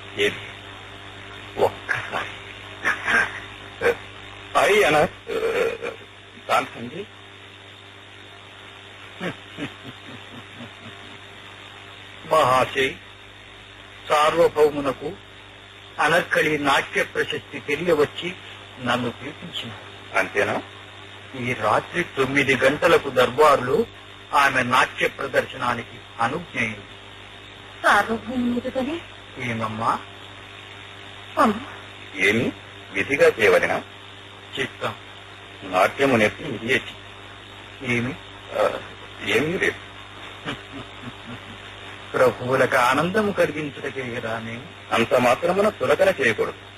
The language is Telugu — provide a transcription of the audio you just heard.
ఏది ఒక్కసారి ఐ అన కాంతండి మహాశయ్ సార్వభౌమునకు అనక్కడి నాట్య ప్రశస్తి తెలియవచ్చి నన్ను పిలిపించిన అంతేనా ఈ రాత్రి తొమ్మిది గంటలకు దర్బారులో ఆమె నాట్య ప్రదర్శనానికి అనుజ్ఞయింది సార్వభౌముని ఎదుటనే ఏమమ్మా అమ్మ ఏమి విధిగా చేయవలన చిత్తం నాట్యము నేర్పి విధియచి ఏమి ఏమీ లేదు ప్రభువులకు ఆనందము కలిగించటకే కదా నేను అంత మాత్రమున తులకన చేయకూడదు